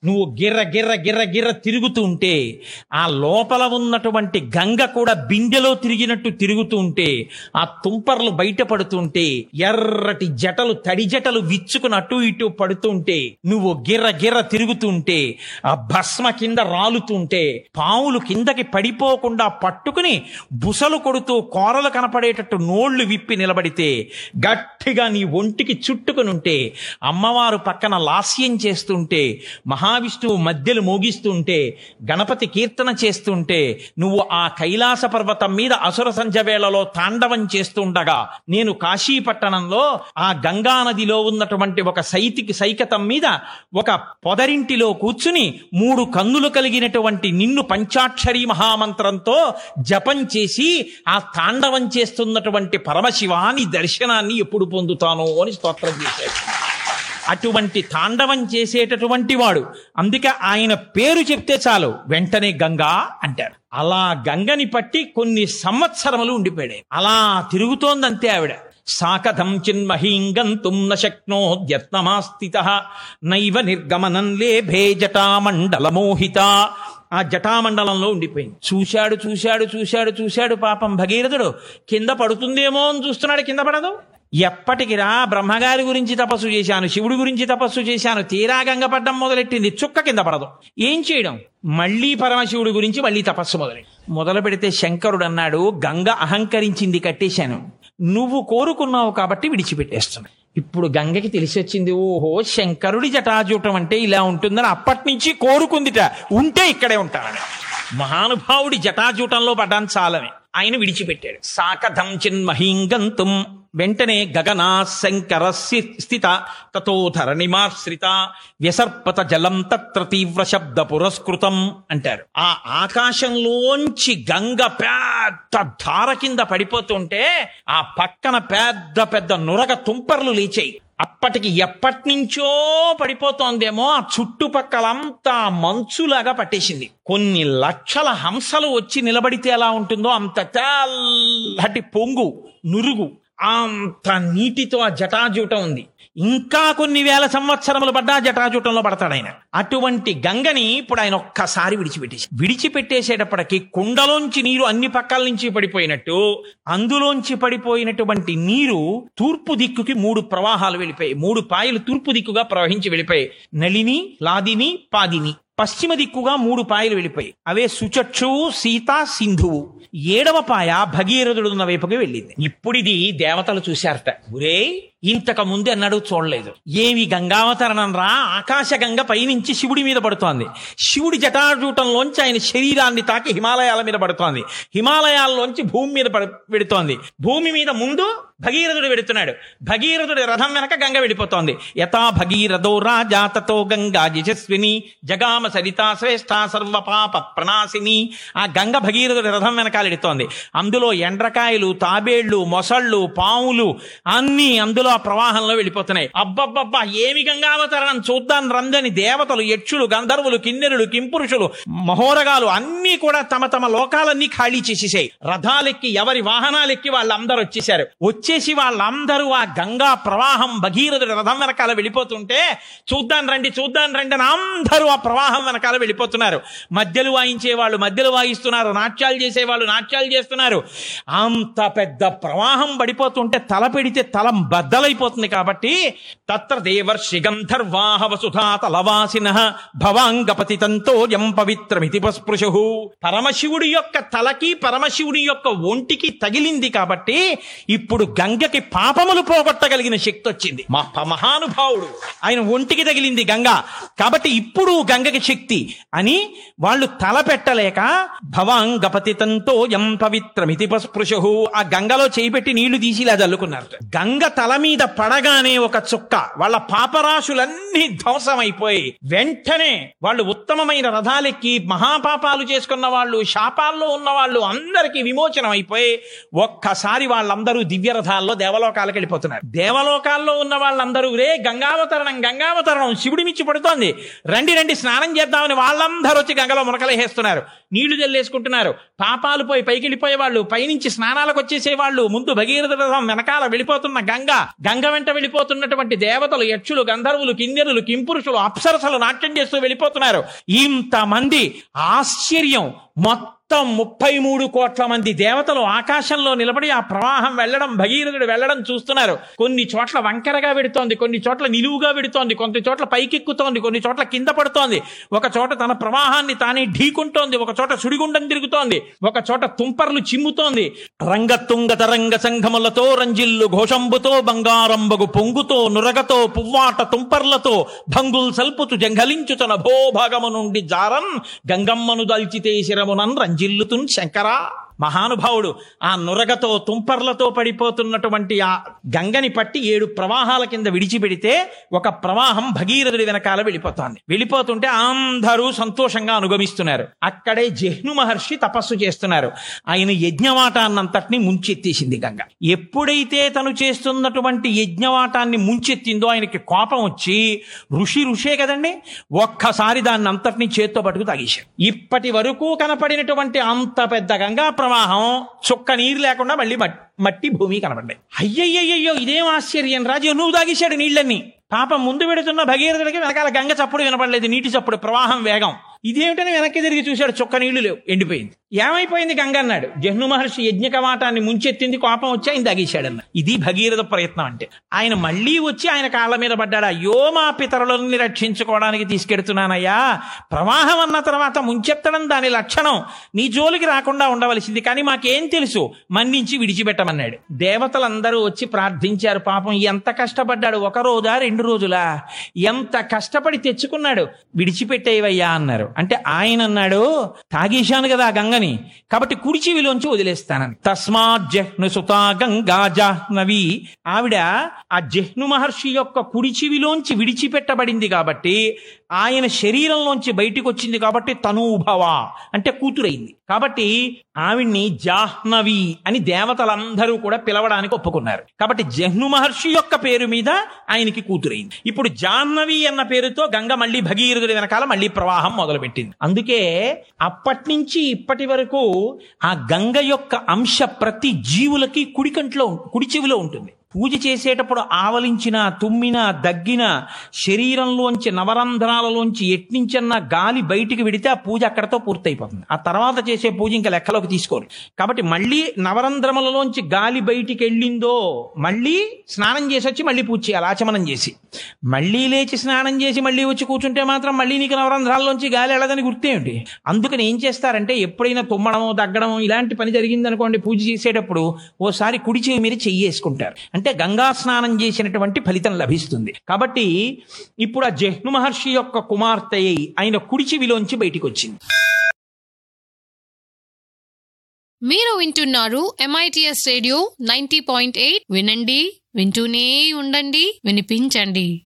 నువ్వు గిర్ర గిర్ర గిర్ర గిర్ర తిరుగుతూ ఉంటే ఆ లోపల ఉన్నటువంటి గంగ కూడా బిందెలో తిరిగినట్టు తిరుగుతూ ఉంటే ఆ తుంపర్లు బయటపడుతుంటే ఎర్రటి జటలు తడి జటలు విచ్చుకుని అటు ఇటు పడుతుంటే నువ్వు గిర్ర గిర్ర తిరుగుతుంటే ఆ భస్మ కింద రాలుతుంటే పావులు కిందకి పడిపోకుండా పట్టుకుని బుసలు కొడుతూ కోరలు కనపడేటట్టు నోళ్లు విప్పి నిలబడితే గట్టిగా నీ ఒంటికి చుట్టుకుని ఉంటే అమ్మవారు పక్కన లాస్యం చేస్తుంటే మహావిష్ణువు మధ్యలు మోగిస్తుంటే గణపతి కీర్తన చేస్తుంటే నువ్వు ఆ కైలాస పర్వతం మీద అసుర సంధ్య వేళలో తాండవం చేస్తుండగా నేను కాశీ పట్టణంలో ఆ గంగా నదిలో ఉన్నటువంటి ఒక సైతికి సైకతం మీద ఒక పొదరింటిలో కూర్చుని మూడు కన్నులు కలిగినటువంటి నిన్ను పంచాక్షరి మహామంత్రంతో జపం చేసి ఆ తాండవం చేస్తున్నటువంటి పరమశివాని దర్శనాన్ని ఎప్పుడు పొందుతాను అని స్తోత్రం చేశాడు అటువంటి తాండవం చేసేటటువంటి వాడు అందుకే ఆయన పేరు చెప్తే చాలు వెంటనే గంగా అంటారు అలా గంగని పట్టి కొన్ని సంవత్సరములు ఉండిపోయాడు అలా తిరుగుతోందంతే ఆవిడ సాకథం చిన్మహీం గంతుం న శక్నోద్యత్నమాస్థిత నైవ నిర్గమనం లేభే జటామండలమోహిత ఆ జటామండలంలో ఉండిపోయింది చూశాడు చూశాడు చూశాడు చూశాడు పాపం భగీరథుడు కింద పడుతుందేమో అని చూస్తున్నాడు కింద పడదు ఎప్పటికిరా బ్రహ్మగారి గురించి తపస్సు చేశాను శివుడి గురించి తపస్సు చేశాను తీరా గంగ పడ్డం మొదలెట్టింది చుక్క కింద పడదు ఏం చేయడం మళ్ళీ పరమశివుడి గురించి మళ్ళీ తపస్సు మొదలెట్టి మొదలు పెడితే శంకరుడు అన్నాడు గంగ అహంకరించింది కట్టేశాను నువ్వు కోరుకున్నావు కాబట్టి విడిచిపెట్టేస్తున్నా ఇప్పుడు గంగకి తెలిసి వచ్చింది ఓహో శంకరుడి జటాజూటం అంటే ఇలా ఉంటుందని అప్పటి నుంచి కోరుకుందిట ఉంటే ఇక్కడే ఉంటానని మహానుభావుడి జటాజూటంలో పడ్డాను చాలని ఆయన విడిచిపెట్టాడు సాకథం చిన్మహీంగంతుం వెంటనే గగనా శంకర స్థిత తతోధరణిమాశ్రిత వ్యసర్పత జలం తత్ర తీవ్ర శబ్ద పురస్కృతం అంటారు ఆ ఆకాశంలోంచి గంగ పెద్ద ధార కింద పడిపోతుంటే ఆ పక్కన పెద్ద పెద్ద నురగ తుంపర్లు లేచాయి అప్పటికి ఎప్పటి నుంచో పడిపోతోందేమో ఆ చుట్టుపక్కలంతా మంచులాగా పట్టేసింది కొన్ని లక్షల హంసలు వచ్చి నిలబడితే ఎలా ఉంటుందో అంత తెల్లటి పొంగు నురుగు అంత నీటితో ఆ జటాజూటం ఉంది ఇంకా కొన్ని వేల సంవత్సరములు పడ్డా జటాజూటంలో పడతాడు ఆయన అటువంటి గంగని ఇప్పుడు ఆయన ఒక్కసారి విడిచిపెట్టేసి విడిచిపెట్టేసేటప్పటికి కుండలోంచి నీరు అన్ని పక్కల నుంచి పడిపోయినట్టు అందులోంచి పడిపోయినటువంటి నీరు తూర్పు దిక్కుకి మూడు ప్రవాహాలు వెళ్ళిపోయాయి మూడు పాయలు తూర్పు దిక్కుగా ప్రవహించి వెళ్ళిపోయాయి నళిని లాదిని పాదిని పశ్చిమ దిక్కుగా మూడు పాయలు వెళ్ళిపోయి అవే సుచక్షువు సీత సింధువు ఏడవ పాయ భగీరథుడున్న వైపుకి వెళ్ళింది ఇప్పుడిది దేవతలు చూశారట గురే ఇంతకు ముందు అన్నాడు చూడలేదు ఏమి గంగావతరణం రా ఆకాశ గంగ పైనుంచి శివుడి మీద పడుతోంది శివుడి జటాజూటంలోంచి ఆయన శరీరాన్ని తాకి హిమాలయాల మీద పడుతోంది హిమాలయాల్లోంచి భూమి మీద పడు పెడుతోంది భూమి మీద ముందు భగీరథుడు వెడుతున్నాడు భగీరథుడి రథం వెనక గంగ వెళ్ళిపోతోంది యథా భగీరథో రాజా తతో గంగా యశస్విని జగామ సరితా శ్రేష్ఠ సర్వ పాప ప్రణాశిని ఆ గంగ భగీరథుడి రథం వెనకాల ఎడుతోంది అందులో ఎండ్రకాయలు తాబేళ్లు మొసళ్ళు పాములు అన్ని అందులో ఆ ప్రవాహంలో వెళ్ళిపోతున్నాయి అబ్బబ్బబ్బా ఏమి గంగావతరణం చూద్దాం రందని దేవతలు యక్షులు గంధర్వులు కిన్నెరులు కింపురుషులు మహోరగాలు అన్నీ కూడా తమ తమ లోకాలన్నీ ఖాళీ చేసేసాయి రథాలెక్కి ఎవరి వాహనాలెక్కి వాళ్ళందరూ వచ్చేసారు వచ్చేసి వాళ్ళందరూ ఆ గంగా ప్రవాహం భగీరథుడి రథం వెనకాల వెళ్ళిపోతుంటే చూద్దాం రండి చూద్దాం రండి అని అందరూ ఆ ప్రవాహం వెనకాల వెళ్ళిపోతున్నారు మధ్యలు వాయించే వాళ్ళు మధ్యలు వాయిస్తున్నారు నాట్యాలు చేసేవాళ్ళు నాట్యాలు చేస్తున్నారు అంత పెద్ద ప్రవాహం పడిపోతుంటే తల పెడితే తల బద్దలైపోతుంది కాబట్టి తత్ర దేవర్షి గంధర్వాహ వసుధా తలవాసిన భవాంగపతి తంతో యం పవిత్రమితి పస్పృశు పరమశివుడి యొక్క తలకి పరమశివుడి యొక్క ఒంటికి తగిలింది కాబట్టి ఇప్పుడు గంగకి పాపములు పోగొట్టగలిగిన శక్తి వచ్చింది మా ప- మహానుభావుడు ఆయన ఒంటికి తగిలింది గంగ కాబట్టి ఇప్పుడు గంగకి శక్తి అని వాళ్ళు తల పెట్టలేక భవాంగపతితంతో యం పవిత్రమితి పస్పృశు ఆ గంగలో చేయిపెట్టి నీళ్లు తీసి ఇలా చల్లుకున్నారు గంగ తల మీద పడగానే ఒక చుక్క వాళ్ళ పాపరాశులన్నీ ధ్వంసమైపోయి వెంటనే వాళ్ళు ఉత్తమమైన రథాలెక్కి మహాపాపాలు చేసుకున్న వాళ్ళు శాపాల్లో ఉన్న వాళ్ళు అందరికీ విమోచనం అయిపోయి ఒక్కసారి వాళ్ళందరూ దివ్య రథాల్లో దేవలోకాలకు వెళ్ళిపోతున్నారు దేవలోకాల్లో ఉన్న వాళ్ళందరూ రే గంగావతరణం గంగావతరణం శివుడి మిచ్చి పడుతోంది రండి రండి స్నానం చేద్దామని వాళ్ళందరూ వచ్చి గంగలో మునకలేసేస్తున్నారు నీళ్లు జల్లేసుకుంటున్నారు పాపాలు పోయి పైకి వెళ్ళిపోయే వాళ్ళు పైనుంచి స్నానాలకు వచ్చేసే వాళ్ళు ముందు భగీరథ రథం వెనకాల వెళ్ళిపోతున్న గంగ గంగ వెంట వెళ్ళిపోతున్నటువంటి దేవతలు యక్షులు గంధర్వులు కిన్నెరులు కింపురుషులు అప్సరసలు నాట్యం చేస్తూ వెళ్ళిపోతున్నారు ఇంతమంది ఆశ్చర్యం మొత్తం ముప్పై మూడు కోట్ల మంది దేవతలు ఆకాశంలో నిలబడి ఆ ప్రవాహం వెళ్ళడం భగీరథుడు వెళ్ళడం చూస్తున్నారు కొన్ని చోట్ల వంకరగా వెడుతోంది కొన్ని చోట్ల నిలువుగా వెడుతోంది కొన్ని చోట్ల పైకెక్కుతోంది కొన్ని చోట్ల కింద పడుతోంది ఒక చోట తన ప్రవాహాన్ని తానే ఢీకుంటోంది ఒక చోట సుడిగుండం తిరుగుతోంది ఒక చోట తుంపర్లు చిమ్ముతోంది రంగతుంగ తరంగ సంఘములతో రంజిల్లు ఘోషంబుతో బంగారంబగు పొంగుతో నురగతో పువ్వాట తుంపర్లతో భంగుల్ సల్పుతు జంఘలించు తన భోభాగము నుండి జారన్ గంగమ్మను దల్చితే శిరమునన్ రంజిల్లుతున్ శంకరా మహానుభావుడు ఆ నురగతో తుంపర్లతో పడిపోతున్నటువంటి ఆ గంగని పట్టి ఏడు ప్రవాహాల కింద విడిచిపెడితే ఒక ప్రవాహం భగీరథుడి వెనకాల వెళ్ళిపోతోంది వెళ్ళిపోతుంటే అందరూ సంతోషంగా అనుగమిస్తున్నారు అక్కడే జహ్ను మహర్షి తపస్సు చేస్తున్నారు ఆయన యజ్ఞవాటాన్నంతటిని ముంచెత్తేసింది గంగ ఎప్పుడైతే తను చేస్తున్నటువంటి యజ్ఞవాటాన్ని ముంచెత్తిందో ఆయనకి కోపం వచ్చి ఋషి ఋషే కదండి ఒక్కసారి దాన్ని అంతటిని చేత్తో పట్టుకు తాగేశారు ఇప్పటి వరకు కనపడినటువంటి అంత పెద్ద గంగా ప్రవాహం చుక్క నీరు లేకుండా మళ్ళీ మట్- మట్టి భూమి కనపడ్డాయి అయ్యయ్యయ్యో ఇదేం ఆశ్చర్యం రాజు నువ్వు తాగేశాడు నీళ్ళన్నీ పాపం ముందు పెడుతున్న భగీరథుడికి వెనకాల గంగ చప్పుడు వినపడలేదు నీటి చప్పుడు ప్రవాహం వేగం ఇదేమిటని వెనక్కి తిరిగి చూశాడు చుక్క నీళ్లు లేవు ఎండిపోయింది ఏమైపోయింది గంగ అన్నాడు జహ్ను మహర్షి యజ్ఞ కవాటాన్ని ముంచెత్తింది కోపం వచ్చి ఆయన తగేశాడన్న ఇది భగీరథ ప్రయత్నం అంటే ఆయన మళ్ళీ వచ్చి ఆయన కాళ్ళ మీద పడ్డాడు అయ్యో మా పితరులని రక్షించుకోవడానికి తీసుకెడుతున్నానయ్యా ప్రవాహం అన్న తర్వాత ముంచెత్తడం దాని లక్షణం నీ జోలికి రాకుండా ఉండవలసింది కానీ మాకేం తెలుసు మన్నించి విడిచిపెట్టమన్నాడు దేవతలందరూ వచ్చి ప్రార్థించారు పాపం ఎంత కష్టపడ్డాడు ఒక రోజా రెండు రోజులా ఎంత కష్టపడి తెచ్చుకున్నాడు విడిచిపెట్టేవయ్యా అన్నారు అంటే ఆయన అన్నాడు తాగేశాను కదా ఆ గంగని కాబట్టి కుడి చెవిలోంచి వదిలేస్తానని తస్మాత్ జహ్ను సుతా గంగా జాహ్నవి ఆవిడ ఆ జహ్ను మహర్షి యొక్క కుడి చెవిలోంచి విడిచిపెట్టబడింది కాబట్టి ఆయన శరీరంలోంచి బయటికి వచ్చింది కాబట్టి తనూభవ అంటే కూతురైంది కాబట్టి ఆవిడ్ని జాహ్నవి అని దేవతలందరూ కూడా పిలవడానికి ఒప్పుకున్నారు కాబట్టి జహ్ను మహర్షి యొక్క పేరు మీద ఆయనకి కూతురైంది ఇప్పుడు జాహ్నవి అన్న పేరుతో గంగ మళ్ళీ భగీరథుడి వెనకాల మళ్ళీ ప్రవాహం మొదలుపెట్టింది అందుకే అప్పటి నుంచి ఇప్పటి వరకు ఆ గంగ యొక్క అంశ ప్రతి జీవులకి కుడి కంట్లో కుడి చెవిలో ఉంటుంది పూజ చేసేటప్పుడు ఆవలించిన తుమ్మిన దగ్గిన శరీరంలోంచి నవరంధ్రాలలోంచి ఎట్నించన్న గాలి బయటికి వెడితే ఆ పూజ అక్కడతో పూర్తయిపోతుంది ఆ తర్వాత చేసే పూజ ఇంకా లెక్కలోకి తీసుకోరు కాబట్టి మళ్ళీ నవరంధ్రములలోంచి గాలి బయటికి వెళ్ళిందో మళ్ళీ స్నానం చేసి వచ్చి మళ్ళీ పూజ చేయాలి ఆచమనం చేసి మళ్ళీ లేచి స్నానం చేసి మళ్ళీ వచ్చి కూర్చుంటే మాత్రం మళ్ళీ నీకు నవరంధ్రాల్లోంచి గాలి వెళ్ళదని గుర్తేమిటి అందుకని ఏం చేస్తారంటే ఎప్పుడైనా తుమ్మడమో దగ్గడమో ఇలాంటి పని జరిగిందనుకోండి పూజ చేసేటప్పుడు ఓసారి కుడి చెవి మీద చెయ్యేసుకుంటారు అంటే గంగా స్నానం చేసినటువంటి ఫలితం లభిస్తుంది కాబట్టి ఇప్పుడు ఆ జహ్ను మహర్షి యొక్క కుమార్తె అయి ఆయన కుడి చెవిలోంచి బయటికి వచ్చింది మీరు వింటున్నారు MITS radio ninety point eight వినండి వింటూనే ఉండండి వినిపించండి